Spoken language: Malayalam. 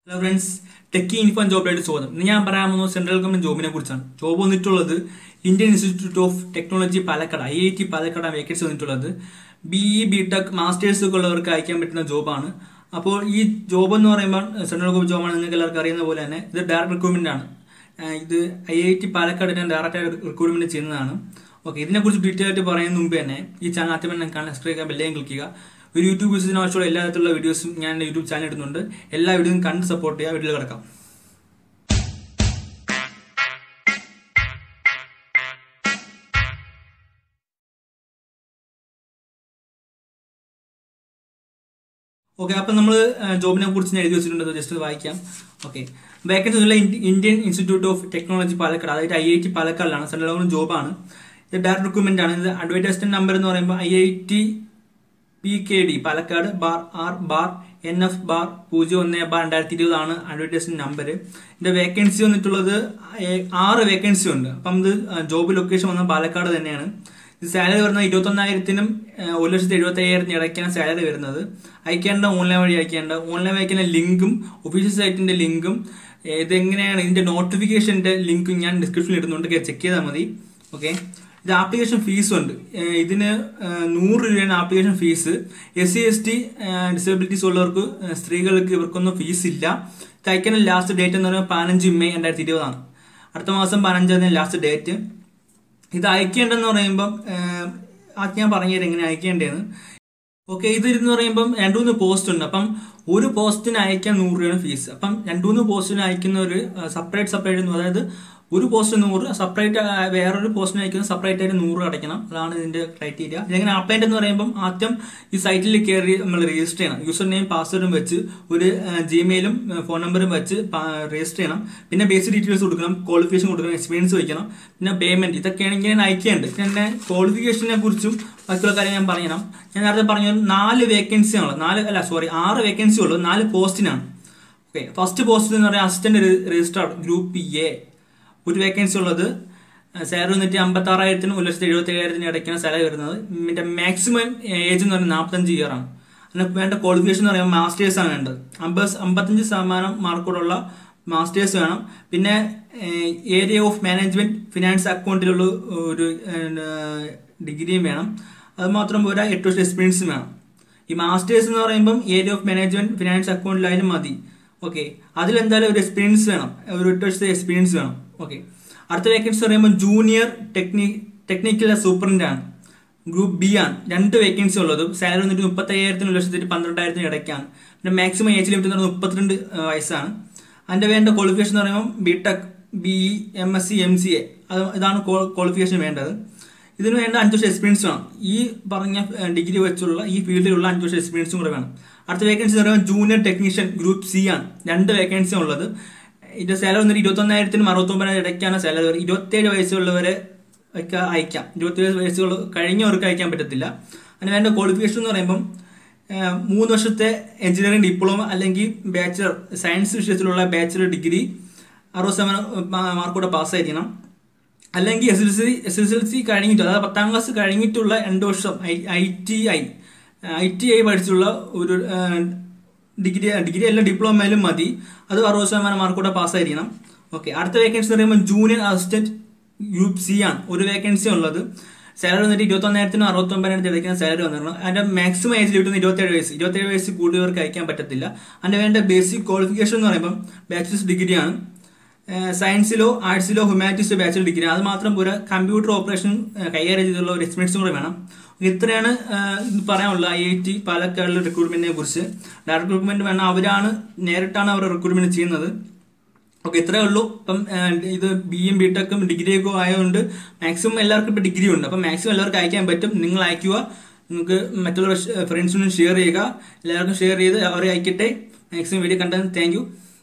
hello friends techie info and ജോബിലായിട്ട് സ്വാഗതം ഇന്ന് ഞാൻ പറയാൻ പോകുന്നത് സെൻട്രൽ ഗവൺമെന്റ് ജോബിനെ കുറിച്ചാണ് ജോബ് വന്നിട്ടുള്ളത് Indian Institute of Technology Palakkad I I T Palakkad vacancy വന്നിട്ടുള്ളത് B E B tech masters ഒക്കെ ഉള്ളവർക്ക് അയക്കാൻ പറ്റുന്ന ജോബാണ് അപ്പോൾ ഈ ജോബ് എന്ന് പറയുമ്പോൾ സെൻട്രൽ ഗവൺമെന്റ് ജോബാണ് നിങ്ങൾക്ക് എല്ലാവർക്കും അറിയുന്ന പോലെ തന്നെ ഇത് ഡയറക്ട് റിക്രൂട്ട്മെന്റ് ആണ് ആ, ഇത് ഐ ഐ ടി പാലക്കാട് ഞാൻ ഡയറക്റ്റ് റിക്രൂട്ട്മെന്റ് ചെയ്യുന്നതാണ് ഓക്കെ ഇതിനെക്കുറിച്ച് ഡീറ്റെയിൽ ആയിട്ട് പറയുന്നതിന് മുമ്പ് തന്നെ ഈ ചാനൽ ആദ്യം തന്നെ കാണാൻ സബ്സ്ക്രൈബ് ചെയ്യാൻ ബെല്ലൈൻ ക്ലിക്ക് ചെയ്യുക ഒരു യൂട്യൂബ് യൂസിന് ആവശ്യമുള്ള എല്ലാ തരത്തിലുള്ള വീഡിയോസും ഞാൻ എൻ്റെ യൂട്യൂബ് ചാനൽ ഇടുന്നുണ്ട് എല്ലാ വീഡിയോയും കണ്ട് സപ്പോർട്ട് ചെയ്യുക വീട്ടിൽ കിടക്കാം ഓക്കെ അപ്പം നമ്മൾ ജോബിനെ കുറിച്ച് ഞാൻ എഴുതി വെച്ചിട്ടുണ്ട് ജസ്റ്റ് വായിക്കാം ഓക്കെ വേക്കൻസി ഉള്ള Indian Institute of Technology Palakkad അതായത് ഐ ഐ ടി പാലക്കാടിലാണ് സെൻട്രൽ ഗവൺമെന്റ് ജോബാണ് ഇത് ഡയറക്ട് റിക്രൂട്ട്മെന്റ് ആണ് ഇത് അഡ്വർടൈസ്മെന്റ് നമ്പർ എന്ന് പറയുമ്പോൾ I I T P K D Palakkad bar R bar N F bar പൂജ്യം ഒന്ന് ബാർ രണ്ടായിരത്തി ഇരുപതാണ് അഡ്വർടൈസ്മെന്റ് നമ്പർ ഇതിന്റെ വേക്കൻസി വന്നിട്ടുള്ളത് ഏ- ആറ് വേക്കൻസി ഉണ്ട് അപ്പം ഇത് ജോബ് ലൊക്കേഷൻ വന്നത് പാലക്കാട് തന്നെയാണ് ഇത് സാലറി വരുന്നത് ഇരുപത്തൊന്നായിരത്തിനും ഏഹ്, ഒരു ലക്ഷത്തി എഴുപത്തി അയ്യായിരത്തിന് ഇടയ്ക്കാണ് സാലറി വരുന്നത് അയക്കേണ്ട ഓൺലൈൻ വഴി അയക്കേണ്ട ഓൺലൈൻ അയക്കേണ്ട ലിങ്കും ഒഫീഷ്യൽ സൈറ്റിന്റെ ലിങ്കും ഏഹ്, ഇതെങ്ങനെയാണ് ഇതിന്റെ നോട്ടിഫിക്കേഷന്റെ ലിങ്കും ഞാൻ ഡിസ്ക്രിപ്ഷനിൽ ഇടുന്നുണ്ട് ചെക്ക് ചെയ്താൽ മതി ഓക്കെ ഇത് ആപ്ലിക്കേഷൻ ഫീസ് ഉണ്ട് ഏഹ് ഇതിന് ഏഹ് നൂറ് രൂപയാണ് application fee S C S T disabilities ഉള്ളവർക്ക് ഏഹ് സ്ത്രീകൾക്ക് ഇവർക്കൊന്നും ഫീസ് ഇല്ല ഇത് അയക്കുന്ന ലാസ്റ്റ് ഡേറ്റ് എന്ന് പറയുമ്പോൾ പതിനഞ്ച് മെയ് രണ്ടായിരത്തി ഇരുപതാണ് അടുത്ത മാസം പതിനഞ്ചാം തീയതി ലാസ്റ്റ് ഡേറ്റ് ഇത് അയക്കേണ്ടതെന്ന് പറയുമ്പം ഏഹ് ആദ്യം ഞാൻ പറഞ്ഞുതരാം എങ്ങനെ അയക്കേണ്ടതെന്ന് ഓക്കെ ഇത് എന്ന് പറയുമ്പം രണ്ടു മൂന്ന് പോസ്റ്റ് ഉണ്ട് അപ്പം ഒരു പോസ്റ്റിന് അയക്കാൻ നൂറ് രൂപയാണ് ഫീസ് അപ്പം രണ്ടു മൂന്ന് പോസ്റ്റിന് അയക്കുന്ന ഒരു സെപ്പറേറ്റ് സെപ്പറേറ്റ് അതായത് ഒരു പോസ്റ്റ് നൂറ് സെപ്പറേറ്റ് വേറൊരു പോസ്റ്റിന് അയക്കുന്ന സെപ്പറേറ്റ് ആയിട്ട് നൂറ് അടയ്ക്കണം അതാണ് ഇതിന്റെ ക്രൈറ്റീരിയ ഇതെങ്ങനെ അപ്ലൈ എന്ന് പറയുമ്പോൾ ആദ്യം ഈ സൈറ്റിൽ കയറി നമ്മൾ രജിസ്റ്റർ ചെയ്യണം യൂസർ നെയിം പാസ്വേഡും വെച്ച് ഒരു ജിമെയിലും ഫോൺ നമ്പറും വെച്ച് രജിസ്റ്റർ ചെയ്യണം പിന്നെ ബേസിക് ഡീറ്റെയിൽസ് കൊടുക്കണം ക്വാളിഫിക്കേഷൻ കൊടുക്കണം എക്സ്പീരിയൻസ് വയ്ക്കണം പിന്നെ പേയ്മെന്റ് ഇതൊക്കെയാണ് ഇങ്ങനെ അയക്കേണ്ടത് പിന്നെ ക്വാളിഫിക്കേഷനെ കുറിച്ചും ബാക്കിയുള്ള കാര്യം ഞാൻ പറയണം ഞാൻ നേരത്തെ പറഞ്ഞ പോലെ നാല് വേക്കൻസി ഉള്ളത് നാല് അല്ല സോറി ആറ് വേക്കൻസി ഉള്ളൂ നാല് പോസ്റ്റിനാണ് ഓക്കെ ഫസ്റ്റ് പോസ്റ്റ് എന്ന് പറയുന്നത് അസിസ്റ്റന്റ് രജിസ്ട്രാർ ഗ്രൂപ്പ് എ ഒരു വേക്കൻസി ഉള്ളത് സാലറി വന്നിട്ട് അമ്പത്തി ആറായിരത്തിന് ഒരു ലക്ഷത്തി എഴുപത്തി അയ്യായിരത്തിന് ഇടയ്ക്കാണ് സാലറി വരുന്നത് പിന്നെ മാക്സിമം ഏജ് എന്ന് പറയുന്നത് നാൽപ്പത്തഞ്ച് ഇയർ ആണ് അതിന് വേണ്ട ക്വാളിഫിക്കേഷൻ എന്ന് പറയുമ്പോൾ മാസ്റ്റേഴ്സ് ആണ് വേണ്ടത് അമ്പത് അമ്പത്തഞ്ച് ശതമാനം മാർക്കോടുള്ള മാസ്റ്റേഴ്സ് വേണം പിന്നെ ഏരിയ ഓഫ് മാനേജ്മെന്റ് ഫിനാൻസ് അക്കൗണ്ടിലുള്ള ഒരു ഡിഗ്രിയും വേണം അത് മാത്രം പോരാ എട്ട് വർഷം എക്സ്പീരിയൻസും വേണം ഈ മാസ്റ്റേഴ്സ് എന്ന് പറയുമ്പം ഏരിയ ഓഫ് മാനേജ്മെന്റ് ഫിനാൻസ് അക്കൗണ്ടിലായാലും മതി ഓക്കെ അതിലെന്തായാലും ഒരു എക്സ്പീരിയൻസ് വേണം ഒരു എട്ട് വർഷത്തെ എക്സ്പീരിയൻസ് വേണം ഓക്കെ അടുത്ത വേക്കൻസി പറയുമ്പോൾ ജൂനിയർ ടെക്നി ടെക്നിക്കൽ സൂപ്രണ്ട് ആണ് ഗ്രൂപ്പ് ബി ആണ് രണ്ട് വേക്കൻസി ഉള്ളത് സാലറി വന്നിട്ട് മുപ്പത്തി അയ്യായിരത്തിന് ഒരു ലക്ഷത്തി പന്ത്രണ്ടായിരത്തിന് ഇടയ്ക്കാണ് പിന്നെ മാക്സിമം ഏജ് ലിമിറ്റ് എന്ന് പറയുന്നത് മുപ്പത്തിരണ്ട് ആ, വയസ്സാണ് അതിന്റെ വേണ്ട ക്വാളിഫിക്കേഷൻ എന്ന് പറയുമ്പോൾ B tech B M S C M C A അത് ഇതാണ് ക്വാളിഫിക്കേഷൻ വേണ്ടത് ഇതിന് വേണ്ട അഞ്ച് വർഷം എക്സ്പീരിയൻസ് വേണം ഈ പറഞ്ഞ ഡിഗ്രി വെച്ചുള്ള ഈ ഫീൽഡിലുള്ള അഞ്ച് വർഷം എക്സ്പീരിയൻസും കൂടെ വേണം അടുത്ത വേക്കൻസി എന്ന് പറയുമ്പോൾ ജൂനിയർ ടെക്നീഷ്യൻ ഗ്രൂപ്പ് സി ആണ് രണ്ട് വേക്കൻസി ഉള്ളത് ഇതിന്റെ സാലറി വന്നിട്ട് ഇരുപത്തൊന്നായിരത്തിനും അറുപത്തൊമ്പതിനായിരം ഇടയ്ക്കാണ് സാലറി ഇരുപത്തേഴ് വയസ്സുള്ളവരെ ഒക്കെ അയക്കാം ഇരുപത്തേഴ് വയസ്സുകൾ കഴിഞ്ഞവർക്ക് അയക്കാൻ പറ്റത്തില്ല അതിന് വേണ്ട ക്വാളിഫിക്കേഷൻ എന്ന് പറയുമ്പം ഏഹ്, മൂന്ന് വർഷത്തെ എഞ്ചിനീയറിംഗ് ഡിപ്ലോമ അല്ലെങ്കിൽ ബാച്ചിലർ സയൻസ് വിഷയത്തിലുള്ള ബാച്ചിലർ ഡിഗ്രി അറുപത് ശതമാനം മാർക്കോടെ പാസ്സായിരിക്കണം അല്ലെങ്കിൽ S L C S S L C കഴിഞ്ഞിട്ട് അതായത് പത്താം ക്ലാസ് കഴിഞ്ഞിട്ടുള്ള രണ്ട് വർഷം I T I I T I പഠിച്ചുള്ള ഒരു ഡിഗ്രി ഡിഗ്രി അല്ല ഡിപ്ലോമയിലും മതി അത് അറുപത് ശതമാനം മാർക്കോടെ പാസ്സായിരിക്കണം ഓക്കെ അടുത്ത വേക്കൻസി എന്ന് പറയുമ്പോൾ ജൂനിയർ അസിസ്റ്റന്റ് ഗ്രൂപ്പ് സി ആണ് ഒരു വേക്കൻസി ഉള്ളത് സാലറി വന്നിട്ട് ഇരുപത്തൊന്നായിരത്തിനും അറുപത്തൊമ്പതിനായിരത്തി ഇടയ്ക്കാണ് സാലറി വന്നിരുന്നത് അതിന്റെ മാക്സിമം ഏജ് കിട്ടുന്നത് ഇരുപത്തേഴ് വയസ്സ് ഇരുപത്തേഴ് വയസ്സ് കൂടിയവർക്ക് അയക്കാൻ പറ്റത്തില്ല അതിന്റെ വേണ്ട ബേസിക് ക്വാളിഫിക്കേഷൻ എന്ന് പറയുമ്പോൾ ബാച്ചിലേഴ്സ് ഡിഗ്രിയാണ് സയൻസിലോ ആർട്സിലോ ഹ്യൂമാനിറ്റീസ് ബാച്ചിലർ ഡിഗ്രി അത് മാത്രം പോരാ കമ്പ്യൂട്ടർ ഓപ്പറേഷൻ കൈകാര്യം ചെയ്തുള്ള ഒരു എക്സ്പീരിയൻസും കൂടെ വേണം ഇത്രയാണ് ഏഹ്, ഇത് പറയാനുള്ളത് ഐ ഐ ടി പാലക്കാടിലെ റിക്രൂട്ട്മെന്റിനെ കുറിച്ച് ഡയറക്ട് റിക്രൂട്ട്മെന്റ് വേണം അവരാണ് നേരിട്ടാണ് അവർ റിക്രൂട്ട്മെന്റ് ചെയ്യുന്നത് ഓക്കെ ഇത്രേ ഉള്ളൂ ഇപ്പം ഏഹ്, ഇത് ബി എം ബി ടെക്കും ഡിഗ്രിയൊക്കെ ആയതുകൊണ്ട് മാക്സിമം എല്ലാവർക്കും ഇപ്പം ഡിഗ്രി ഉണ്ട് അപ്പം മാക്സിമം എല്ലാവർക്കും അയക്കാൻ പറ്റും നിങ്ങൾ അയക്കുക നിങ്ങൾക്ക് മറ്റുള്ള ഫ്രണ്ട്സിനും ഷെയർ ചെയ്യുക എല്ലാവർക്കും ഷെയർ ചെയ്ത് അവരെ അയക്കട്ടെ മാക്സിമം വീഡിയോ കണ്ടത് താങ്ക് യു